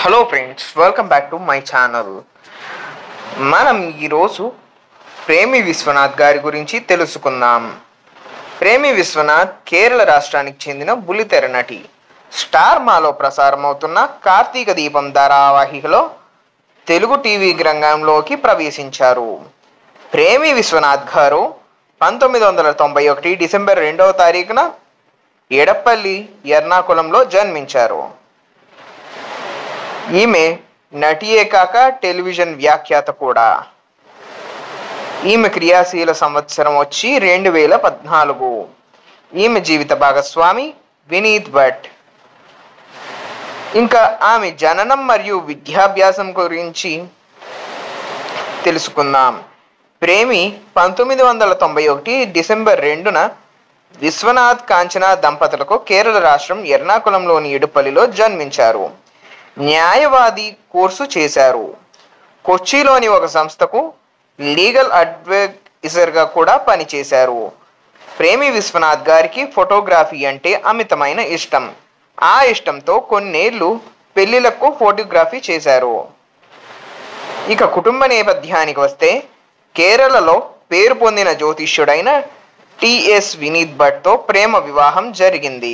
hello friends welcome back to my channel మనం ఈరోజు ప్రేమి విశ్వనాథ్ గారి గురించి తెలుసుకుందాం ప్రేమి విశ్వనాథ్ కేరళ రాష్ట్రానికి చెందిన బుల్లితెర నటి స్టార్ మాలో ప్రసారమవుతున్న కార్తీక దీపం ధారావాహికలో తెలుగు టీవీ రంగంలోకి ప్రవేశించారు ప్రేమి విశ్వనాథ్ గారు పంతొమ్మిది వందల తొంభై ఒకటి డిసెంబర్ రెండవ తారీఖున ఎడపల్లి ఎర్నాకుళంలో జన్మించారు ఈమె నటియే కాక టెలివిజన్ వ్యాఖ్యాత కూడా ఈమె క్రియాశీల సంవత్సరం వచ్చి రెండు వేల పద్నాలుగు ఈమె జీవిత భాగస్వామి వినీత్ భట్ ఇంకా ఆమె జననం మరియు విద్యాభ్యాసం గురించి తెలుసుకుందాం ప్రేమి పంతొమ్మిది వందల తొంభై ఒకటి డిసెంబర్ రెండున విశ్వనాథ్ కాంచన దంపతులకు కేరళ రాష్ట్రం ఎర్నాకుళంలోని ఇడుపల్లిలో జన్మించారు న్యాయవాది కోర్సు చేశారు కొచ్చిలోని ఒక సంస్థకు లీగల్ అడ్వైజర్గా కూడా పనిచేశారు ప్రేమి విశ్వనాథ్ గారికి ఫోటోగ్రఫీ అంటే అమితమైన ఇష్టం ఆ ఇష్టంతో కొన్నేళ్లు పెళ్లిళ్లకు ఫోటోగ్రఫీ చేశారు ఇక కుటుంబ నేపథ్యానికి వస్తే కేరళలో పేరు పొందిన జ్యోతిష్యుడైన టిఎస్ వినీత్ భట్తో ప్రేమ వివాహం జరిగింది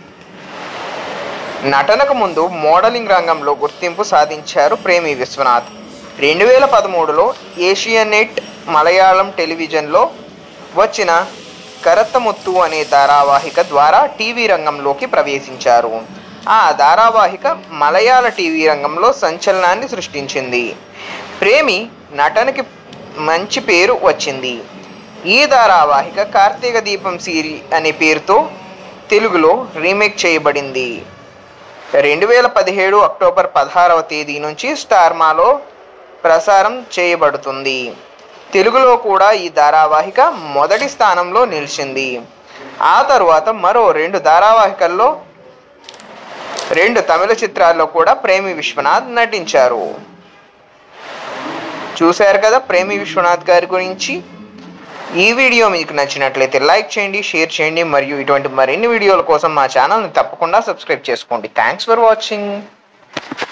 నటనకు ముందు మోడలింగ్ రంగంలో గుర్తింపు సాధించారు ప్రేమి విశ్వనాథ్ రెండు వేల పదమూడులో ఏషియనెట్ మలయాళం టెలివిజన్లో వచ్చిన కరత్తముత్తు అనే ధారావాహిక ద్వారా టీవీ రంగంలోకి ప్రవేశించారు ఆ ధారావాహిక మలయాళ టీవీ రంగంలో సంచలనాన్ని సృష్టించింది ప్రేమి నటనకి మంచి పేరు వచ్చింది ఈ ధారావాహిక కార్తీక దీపం సిరి అనే పేరుతో తెలుగులో రీమేక్ చేయబడింది రెండు వేల పదిహేడు అక్టోబర్ పదహారవ తేదీ నుంచి స్టార్మాలో ప్రసారం చేయబడుతుంది తెలుగులో కూడా ఈ ధారావాహిక మొదటి స్థానంలో నిలిచింది ఆ తరువాత మరో రెండు ధారావాహికల్లో రెండు తమిళ చిత్రాల్లో కూడా ప్రేమి విశ్వనాథ్ నటించారు చూశారు కదా ప్రేమి విశ్వనాథ్ గారి గురించి ఈ వీడియో మీకు నచ్చినట్లయితే లైక్ చేయండి షేర్ చేయండి మరియు ఇటువంటి మరిన్ని వీడియోల కోసం మా ఛానల్ని తప్పకుండా సబ్స్క్రైబ్ చేసుకోండి థ్యాంక్స్ ఫర్ వాచింగ్